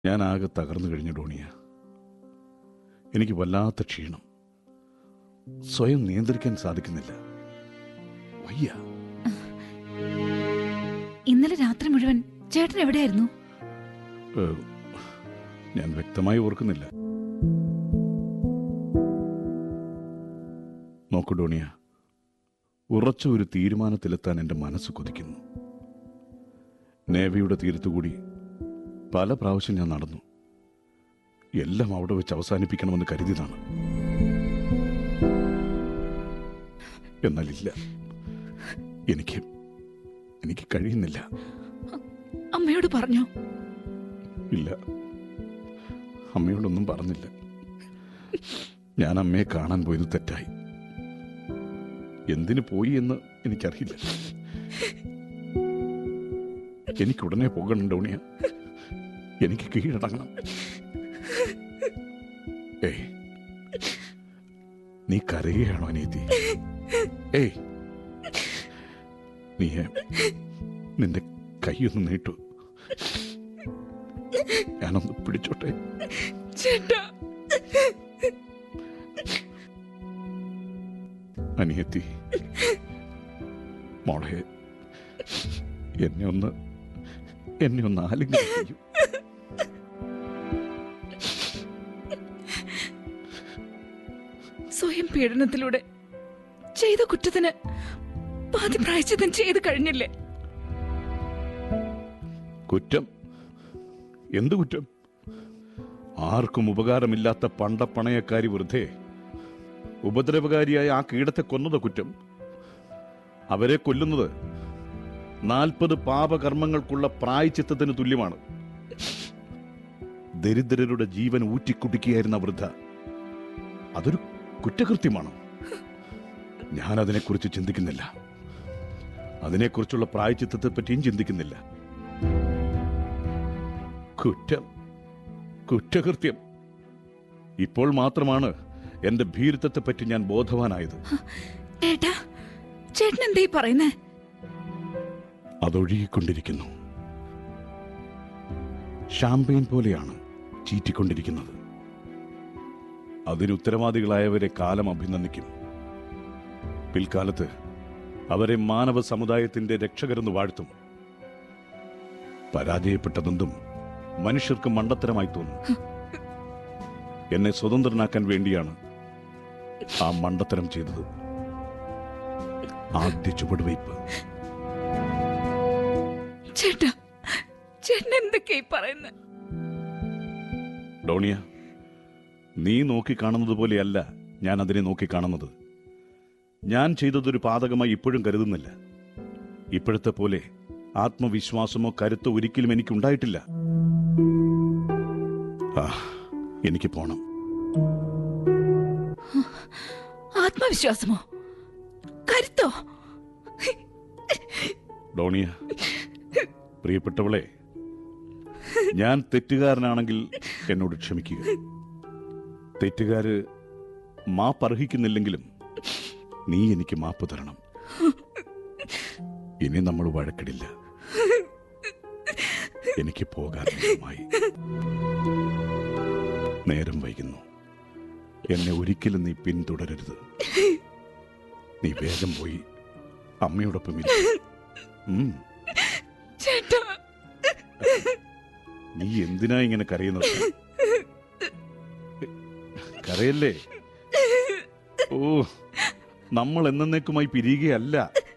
ഞാൻ ആകെ തകർന്നു കഴിഞ്ഞു ഡോണിയ എനിക്ക് വല്ലാത്ത ക്ഷീണം സ്വയം നിയന്ത്രിക്കാൻ സാധിക്കുന്നില്ല വയ്യ ഇന്നലെ രാത്രി മുഴുവൻ ചേട്ടൻ എവിടെയായിരുന്നു ഏ, ഞാൻ വ്യക്തമായി ഓർക്കുന്നില്ല നോക്കൂ ഡോണിയ ഉറച്ച ഒരു തീരുമാനത്തിലെത്താൻ എൻ്റെ മനസ്സ് കൊതിക്കുന്നു നേവിയുടെ തീരത്തുകൂടി പല പ്രാവശ്യം ഞാൻ നടന്നു എല്ലാം അവിടെ വെച്ച് അവസാനിപ്പിക്കണമെന്ന് കരുതിയതാണ് എന്നാലില്ല എനിക്ക് എനിക്ക് കഴിയുന്നില്ല അമ്മയോട് പറഞ്ഞോ ഇല്ല അമ്മയോടൊന്നും പറഞ്ഞില്ല ഞാൻ അമ്മയെ കാണാൻ പോയത് തെറ്റായി എന്തിനു പോയി എന്ന് എനിക്കറിയില്ല എനിക്കുടനെ പോകണം ഡോണിയ എനിക്ക് കീഴടങ്ങണം ഏയ് നീ കരയുകയാണോ അനിയത്തി ഏയ് നീ നിന്റെ കൈയൊന്ന് നീട്ടു ഞാനൊന്ന് പിടിച്ചോട്ടെ ചേട്ടാ അനിയത്തി മോളെ എന്നെ ഒന്ന് എന്നെ ഒന്ന് ആലിംഗനം ചെയ്യൂ സ്വയം പീഡനത്തിലൂടെ ചെയ്ത കുറ്റത്തിന് പാതി പ്രായച്ചിത്തം ചെയ്ത് കഴിഞ്ഞില്ലേ കുറ്റം എന്ത് കുറ്റം ആർക്കും ഉപകാരമില്ലാത്ത പണ്ടപ്പണയക്കാരി വെറുതെ ഉപദ്രവകാരിയായ ആ കീടത്തെ കൊന്നത് കുറ്റം അവരെ കൊല്ലുന്നത് നാൽപ്പത് പാപകർമ്മങ്ങൾക്കുള്ള പ്രായച്ചിത്തത്തിന് തുല്യമാണ് ദരിദ്രരുടെ ജീവൻ ഊറ്റിക്കുടിക്കുകയായിരുന്ന വൃദ്ധ അതൊരു കുറ്റകൃത്യമാണ് ഞാൻ അതിനെക്കുറിച്ച് ചിന്തിക്കുന്നില്ല അതിനെക്കുറിച്ചുള്ള പ്രായച്ചിത്തത്തെ പറ്റിയും ചിന്തിക്കുന്നില്ല കുറ്റം കുറ്റകൃത്യം ഇപ്പോൾ മാത്രമാണ് എന്റെ ഭീരുത്വത്തെ പറ്റി ഞാൻ ബോധവാനായത് ചേട്ടാ ചേട്ടൻ എന്തേ പറയുന്നേ അതൊഴുകിക്കൊണ്ടിരിക്കുന്നു ഷാമ്പയിൻ പോലെയാണ് ചീറ്റിക്കൊണ്ടിരിക്കുന്നത് അതിന് ഉത്തരവാദികളായവരെ കാലം അഭിനന്ദിക്കും പിൽക്കാലത്ത് അവരെ മാനവ സമുദായത്തിന്റെ രക്ഷകരെന്ന് വാഴ്ത്തും പരാജയപ്പെട്ടതെന്തും മനുഷ്യർക്ക് മണ്ടത്തരമായി തോന്നും എന്നെ സ്വതന്ത്രനാക്കാൻ വേണ്ടിയാണ് ആ മണ്ടത്തരം ചെയ്തത് ആദ്യ ചുവടുവയ്പ് ചേട്ടാ ചേട്ടൻ എന്തൊക്കെയായി പറയുന്നേ ഡോണിയ നീ നോക്കിക്കാണുന്നത് പോലെയല്ല ഞാൻ അതിനെ നോക്കിക്കാണുന്നത് ഞാൻ ചെയ്തതൊരു പാതകമായി ഇപ്പോഴും കരുതുന്നില്ല ഇപ്പോഴത്തെ പോലെ ആത്മവിശ്വാസമോ കരുത്തോ ഒരിക്കലും എനിക്കുണ്ടായിട്ടില്ല ആ എനിക്ക് പോണം ആത്മവിശ്വാസമോ കരുത്തോ ഡോണിയ പ്രിയപ്പെട്ടവളെ ഞാൻ തെറ്റുകാരനാണെങ്കിൽ എന്നോട് ക്ഷമിക്കുക തെറ്റുകാര് മാപ്പർഹിക്കുന്നില്ലെങ്കിലും നീ എനിക്ക് മാപ്പ് തരണം ഇനി നമ്മൾ വഴക്കിടില്ല എനിക്ക് പോകാൻ നേരമായി നേരം വൈകുന്നു എന്നെ ഒരിക്കലും നീ പിന്തുടരരുത് നീ വേഗം പോയി അമ്മയോടൊപ്പം ഇരിക്ക്. ഉം ചേട്ടാ നീ എന്തിനാ ഇങ്ങനെ കരയുന്നത് കരയല്ലേ ഓ നമ്മൾ എന്നേക്കുമായി പിരിയുകയല്ല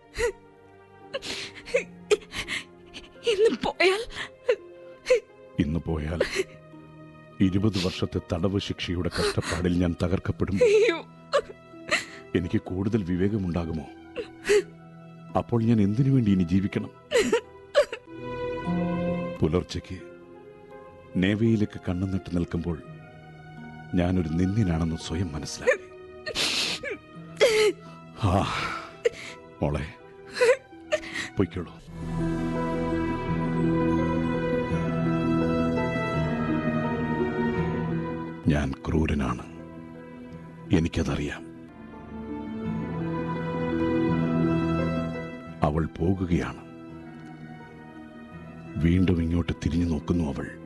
ഇന്ന് പോയാൽ ഇന്ന് പോയാൽ ഇരുപത് വർഷത്തെ തടവ് ശിക്ഷയുടെ കഷ്ടപ്പാടിൽ ഞാൻ തകർക്കപ്പെടും അയ്യോ എനിക്ക് കൂടുതൽ വിവേകമുണ്ടാകുമോ അപ്പോൾ ഞാൻ എന്തിനു വേണ്ടി ഇനി ജീവിക്കണം പുലർച്ചയ്ക്ക് നേവയിലേക്ക് കണ്ണുനട്ട് നിൽക്കുമ്പോൾ ഞാനൊരു നിന്ദിനാണെന്ന് സ്വയം മനസ്സിലാക്കി ആ മോളെ പൊയ്ക്കോളൂ ഞാൻ ക്രൂരനാണ് എനിക്കതറിയാം അവൾ പോകുകയാണ് വീണ്ടും ഇങ്ങോട്ട് തിരിഞ്ഞു നോക്കുന്നു അവൾ